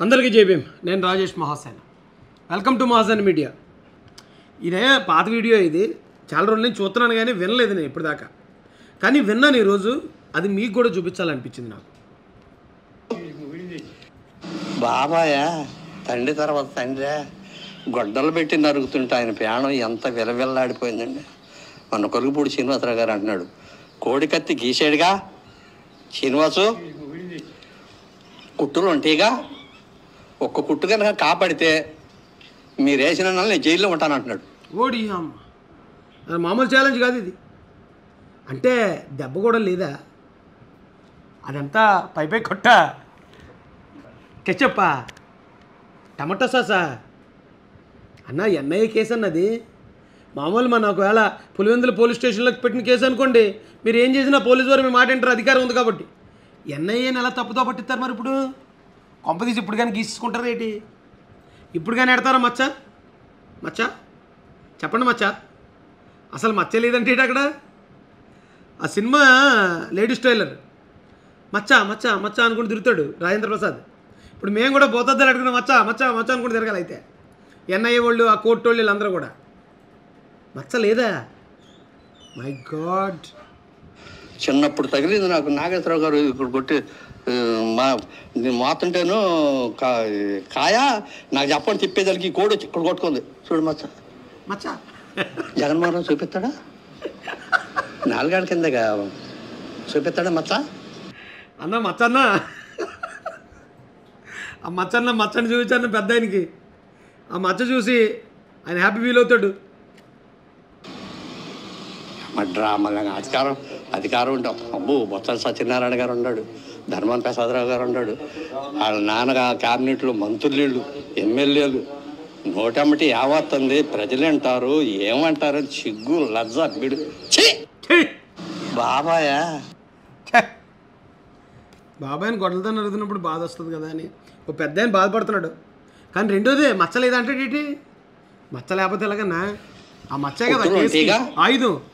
అందరికీ జేబీఎం నేను Rajesh Mahasen welcome to Mahasen media ఇదే పాత వీడియో ఇది చాలా రోజుల నుంచి చూస్తున్నాను కానీ వినలేదు నేను ఇప్పటిదాకా కానీ విన్నాను ఈరోజు అది మీకు కూడా చూపించాలనిపించింది నాకు బాబాయ తండ్రి తర్వాత తండ్రి గొడ్డలు పెట్టి నరుగుతుంటే ఆయన ప్రాణం ఎంత విలవిల్లాడిపోయిందండి మన కొరుగుపూడి శ్రీనివాసరావు గారు అంటున్నాడు కోడికత్తి గీసాడుగా శ్రీనివాసు కుట్టులు ఉంటాయిగా ఒక్క కుట్టు కనుక కాపాడితే మీరు వేసిన నెల నేను జైల్లో ఉంటాను అంటున్నాడు ఓడి అమ్మ అది మామూలు ఛాలెంజ్ కాదు ఇది అంటే దెబ్బ కూడా లేదా అదంతా పై పై కొట్ట కెచ్చప్పా టమాటా సాసా అన్న ఎన్ఐఏ కేసు అన్నది మామూలు మన ఒకవేళ పులివెందుల పోలీస్ స్టేషన్లోకి పెట్టిన కేసు అనుకోండి మీరు ఏం చేసినా పోలీసు వారు మీ మాట వింటారు అధికారం ఉంది కాబట్టి ఎన్ఐఏని ఎలా తప్పుతో పట్టిస్తారు మరి ఇప్పుడు కొంపదీసి ఇప్పుడు కానీ గీసుకుంటారు ఏంటి ఇప్పుడు కానీ ఎడతారా మచ్చ మచ్చ చెప్పండి మచ్చ అసలు మచ్చ లేదంటే ఏంటి అక్కడ ఆ సినిమా లేడీస్ టైలర్ మచ్చ మచ్చ మచ్చ అనుకుని తిరుగుతాడు రాజేంద్ర ప్రసాద్ ఇప్పుడు మేము కూడా పోతద్దాలు అడుగుతున్నాం మచ్చ మచ్చ మచ్చ అనుకుని తిరగాలి అయితే ఎన్ఐఏ వాళ్ళు ఆ కోర్టు వాళ్ళు వీళ్ళందరూ కూడా మచ్చ లేదా మై గాడ్ చిన్నప్పుడు తగిలింది నాకు నాగేశ్వరరావు గారు ఇప్పుడు కొట్టి ఆ, మా నేను మాతుంటేను కా కాయ నాకు చెప్పండి తిప్పేదానికి ఈ కోడి వచ్చి ఇక్కడ కొట్టుకుంది చూడు మచ్చ మచ్చ జగన్మోహన్ రావు చూపిస్తాడా నాలుగాళ్ళ కిందగా చూపిస్తాడా మచ్చ అన్న మచ్చన్న ఆ మచ్చన్న మచ్చని చూపించాను పెద్ద ఆయనకి ఆ మచ్చ చూసి ఆయన హ్యాపీ ఫీల్ అవుతాడు మా డ్రామాగా అధికారం అధికారం ఉంటాం అబ్బో బొత్స సత్యనారాయణ గారు ఉన్నాడు ధర్మాన ప్రసాదరావు గారు ఉన్నాడు వాళ్ళ నాన్నగా క్యాబినెట్లో మంత్రులు ఎమ్మెల్యేలు నోటమ్మటి యావత్తుంది ప్రజలు అంటారు ఏమంటారు అని సిగ్గు లజ్జ బిడు ఛీ! ఛీ! బాబాయా ఛే! బాబాయ్ని గొడవలతో నడుతున్నప్పుడు బాధ వస్తుంది కదా అని ఓ పెద్ద ఆయన బాధపడుతున్నాడు కానీ రెండోదే మచ్చ లేదంటే ఏంటి మచ్చ లేకపోతే ఎలాగన్నా ఆ మచ్చే కదా కుట్టులు కేసుకి ఉంటాయిగా? ఆయుధం